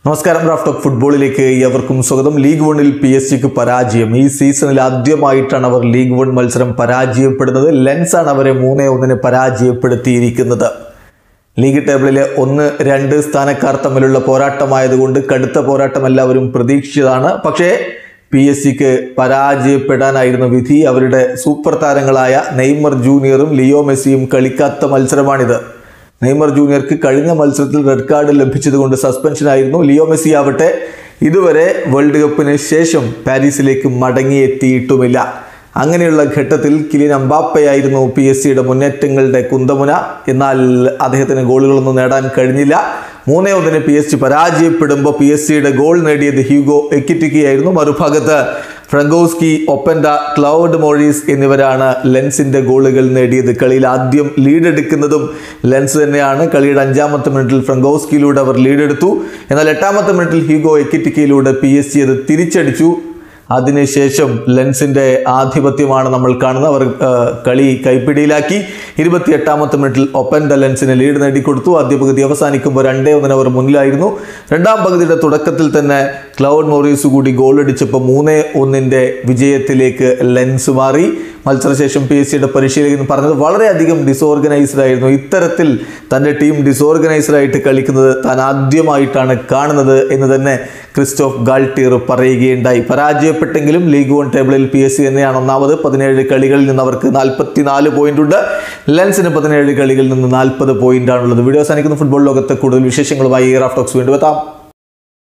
നമസ്കാരം raft of ഫുട്ബോളിലേക്ക് എവർക്കും സ്വാഗതം ലീഗ് വണ്ണിൽ പി എസ് സിക്ക് പരാജയം ഈ സീസണിൽ ആദ്യമായിട്ടാണ് അവർ ലീഗ് വൺ മത്സരം പരാജയപ്പെടുന്നത് ലെൻസാണ് അവരെ മൂന്നേ ഒന്നിന് പരാജയപ്പെടുത്തിയിരിക്കുന്നത് ലീഗ് ടേബിളിലെ ഒന്ന് രണ്ട് സ്ഥാനക്കാർ തമ്മിലുള്ള പോരാട്ടമായതുകൊണ്ട് കടുത്ത പോരാട്ടം എല്ലാവരും പ്രതീക്ഷിച്ചതാണ് പക്ഷേ പി എസ് സിക്ക് പരാജയപ്പെടാനായിരുന്നു വിധി അവരുടെ സൂപ്പർ താരങ്ങളായ നെയ്മർ ജൂനിയറും ലിയോ മെസ്സിയും കളിക്കാത്ത മത്സരമാണിത് നെയ്മർ ജൂനിയർക്ക് കഴിഞ്ഞ മത്സരത്തിൽ റെഡ് കാർഡ് ലഭിച്ചതുകൊണ്ട് സസ്പെൻഷനായിരുന്നു ലിയോ മെസ്സി ആവട്ടെ ഇതുവരെ വേൾഡ് കപ്പിന് ശേഷം പാരീസിലേക്ക് മടങ്ങിയെത്തിയിട്ടുമില്ല അങ്ങനെയുള്ള ഘട്ടത്തിൽ കിലിൻ അമ്പാപ്പയായിരുന്നു പി എസ് സിയുടെ മുന്നേറ്റങ്ങളുടെ കുന്തമുന എന്നാൽ അദ്ദേഹത്തിന് ഗോളുകളൊന്നും നേടാൻ കഴിഞ്ഞില്ല മൂന്നേ ഒന്നിന് പി എസ് സി പരാജയപ്പെടുമ്പോൾ പി എസ് സിയുടെ ഗോൾ നേടിയത് ഹ്യൂഗോ എക്കിറ്റിക്കിയായിരുന്നു മറുഭാഗത്ത് ഫ്രങ്കോസ്കി ഒപ്പൻഡ ക്ലൗഡ് മോറീസ് എന്നിവരാണ് ലെൻസിന്റെ ഗോളുകൾ നേടിയത് കളിയിൽ ആദ്യം ലീഡ് എടുക്കുന്നതും ലെൻസ് തന്നെയാണ് കളിയുടെ അഞ്ചാമത്തെ മിനിറ്റിൽ ഫ്രങ്കോസ്കിയിലൂടെ അവർ ലീഡ് എടുത്തു എന്നാൽ എട്ടാമത്തെ മിനിറ്റിൽ ഹ്യൂഗോ എക്കിറ്റിക്കയിലൂടെ പി എസ് സി അത് തിരിച്ചടിച്ചു അതിനുശേഷം ലെൻസിന്റെ ആധിപത്യമാണ് നമ്മൾ കാണുന്നത് അവർ ആ, കളി കൈപ്പിടിയിലാക്കി ഇരുപത്തി എട്ടാമത്തെ മിനിറ്റിൽ ഒപ്പൻ ദ ലെൻസിന് ലീഡ് നേടിക്കൊടുത്തു ആദ്യ പകുതി അവസാനിക്കുമ്പോൾ രണ്ടേ ഒന്നിന് അവർ മുന്നിലായിരുന്നു രണ്ടാം പകുതിയുടെ തുടക്കത്തിൽ തന്നെ ക്ലൗഡ് മോറീസ് കൂടി ഗോൾ അടിച്ചപ്പോൾ മൂന്നേ ഒന്നിൻ്റെ വിജയത്തിലേക്ക് ലെൻസ് മാറി മത്സരശേഷം പി എസ് സിയുടെ പരിശീലകൻ പറഞ്ഞത് വളരെയധികം ഡിസോർഗനൈസ്ഡ് ആയിരുന്നു ഇത്തരത്തിൽ തൻ്റെ ടീം ഡിസോർഗനൈസ്ഡ് ആയിട്ട് കളിക്കുന്നത് താൻ ആദ്യമായിട്ടാണ് കാണുന്നത് എന്ന് തന്നെ ക്രിസ്റ്റോഫ് ഗാൾട്ടിയർ പറയുകയുണ്ടായി പരാജയപ്പെട്ടെങ്കിലും ലീഗ് വൺ ടേബിളിൽ പി എസ് സി തന്നെയാണ് ഒന്നാമത് പതിനേഴ് കളികളിൽ നിന്ന് അവർക്ക് നാൽപ്പത്തി നാല് പോയിന്റ് ഉണ്ട് ലെൻസിന് പതിനേഴ് കളികളിൽ നിന്ന് നാൽപ്പത് പോയിന്റ് ആണുള്ളത് വീഡിയോ അവസാനിക്കുന്ന ഫുട്ബോൾ ലോകത്തെ കൂടുതൽ വിശേഷങ്ങളുമായി റാഫ്റ്റോക്സ് വീണ്ടും എത്താം